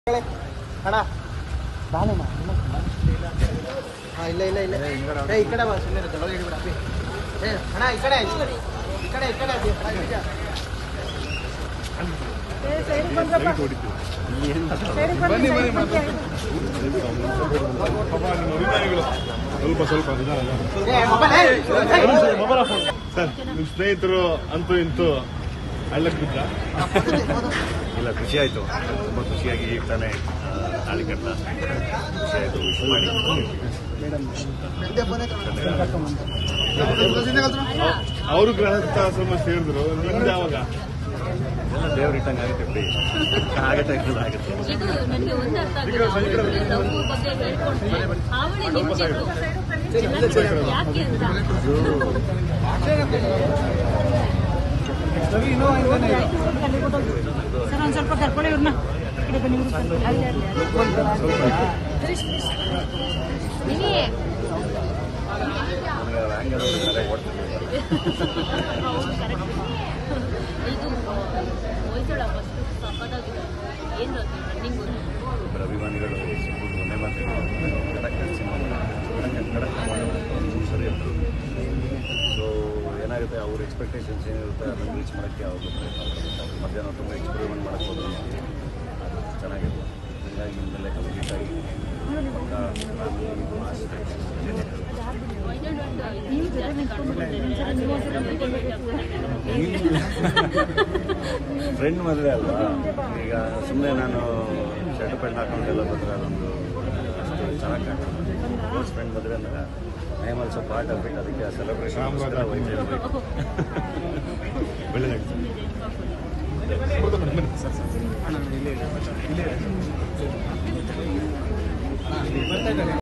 ಅಣ್ಣ ಬಾನಮ್ಮ ಹಾಂ ಇಲ್ಲ ಇಲ್ಲ ಇಲ್ಲ ಏ ಈ ಕಡೆ ಬಾ ಸುಮ್ಮನೆ ದೊಡ್ಡ ಹಿಡಿಬಿಡ ಅಪ್ಪಿ ಏ ಅಣ್ಣ ಈ ಕಡೆ ಈ ಕಡೆ ಈ ಕಡೆ ಅಪ್ಪಿ. ಅಣ್ಣ, ನಿಜ. ಬನ್ನಿ ಬನ್ನಿ ಸ್ವಲ್ಪ ಸ್ವಲ್ಪ ನಿಧಾನ. ಏ, ಮೊಬೈಲ್, ಏ, ಏ, ಸರ್ ನಿಮ್ಮ ಸ್ನೇಹಿತರು ಅಂತೂ ಇಂತೂ ಹಳ್ಳಕ್ಕೆ ಬಿದ್ದ ಇಲ್ಲ ಖುಷಿ ಆಯಿತು ತುಂಬ ಖುಷಿಯಾಗಿ ಈಗ ತಾನೇ ತಾಳಿ ಕಟ್ಟ ಖುಷಿ ಆಯಿತು ವಿಶ್ ಮಾಡಿ ಅವರು ಗೃಹಸ್ಥಾಶ್ರಮ ಸೇರಿದ್ರು ನಿಮ್ದು ಯಾವಾಗ ಎಲ್ಲ ದೇವ್ರ ಇಟ್ಟಂಗೆ ಆಗುತ್ತೆ ಬಿಡಿ ಆಗತ್ತೆ ಅನ್ನೋದು ಆಗುತ್ತೆ ಇದು ನನಗೆ ಒಂದು ಅರ್ಥ ಆಗಿಲ್ಲ ಅವಳು ಲವ್ ಬಗ್ಗೆ ಹೇಳ್ಕೊಂಡ್ರೆ ಅವಳೇ ನಿಂತಿದ್ದು ಯಾಕೆ ಅಂತ ಸರ್ ಒಂದು ಸ್ವಲ್ಪ ಕರ್ಕೊಳ್ಳಿ ಇವ್ರನ್ನ ಈ ಕಡೆ ಬನ್ನಿ ಇವ್ರು ಕರ್ಕೊಳ್ಳಿ. ಅಲ್ಲಿ, ಅಲ್ಲಿ, ಅಲ್ಲಿ. ನಿನಿ ನನಗೆ ಅವ್ರ ಆ್ಯಂಗಲ್ ನೋಡಿದ್ರೆ ಓಡ್ತಿದ್ದೆ ಹೌದು ಕರೆಕ್ಟ್ ಇದು ಹೊಯ್ಸಳ ಫಸ್ಟ್ ಸಕ್ಕತ್ತಾಗಿದೆ ಏನು ರನ್ನಿಂಗ್ ಒಬ್ಬರ ಅಭಿಮಾನಿಗಳು ಸಿಕ್ಬಿಟ್ಟು ಒಂದೇ ಮಾತು ಕಡಕ್ ಸಿನಿಮಾ ಕಡಕ್ ಮೂರು ಸರಿ ಅಂದರು ಸೊ ಏನಾಗುತ್ತೆ ಅವ್ರ ಎಕ್ಸ್ಪೆಕ್ಟೇಷನ್ಸ್ ಏನಿರುತ್ತೆ ಅದನ್ನು ರೀಚ್ ಮಾಡೋಕ್ಕೆ ಅವ್ರು ಪ್ರಯತ್ನ ಪಡ್ಬೇಕು ಮಧ್ಯಾಹ್ನ ತುಂಬ ಎಕ್ಸ್ಪೆರಿಮೆಂಟ್ ಮಾಡಕ್ಕೆ ಹೋದ್ರು ಅದು ಚೆನ್ನಾಗಿತ್ತು ಹೀಗಾಗಿ ಇನ್ಮೇಲೆ ಕಂಪ್ಲೀಟ್ ಆಗಿ ಪಕ್ಕ family ಆಸೆ. ಫ್ರೆಂಡ್ ಮದುವೆ ಅಲ್ವಾ ಈಗ ಸುಮ್ಮನೆ ನಾನು ಶರ್ಟ್ ಪ್ಯಾಂಟ್ ಹಾಕೊಂಡೆಲ್ಲ ಬಂದರೆ ಅದೊಂದು ಅಷ್ಟು ಚೆನ್ನಾಗಿ ಕಾಣ್ತದೆ ಕ್ಲೋಸ್ ಫ್ರೆಂಡ್ ಮದುವೆ ಅಂದಾಗ I am also part of it ಅದಕ್ಕೆ ಸೆಲೆಬ್ರೇಷನ್ ಹೋಗ್ತಿರ್ಬೇಕು ಒಳ್ಳೆದಾಗ್ತದೆ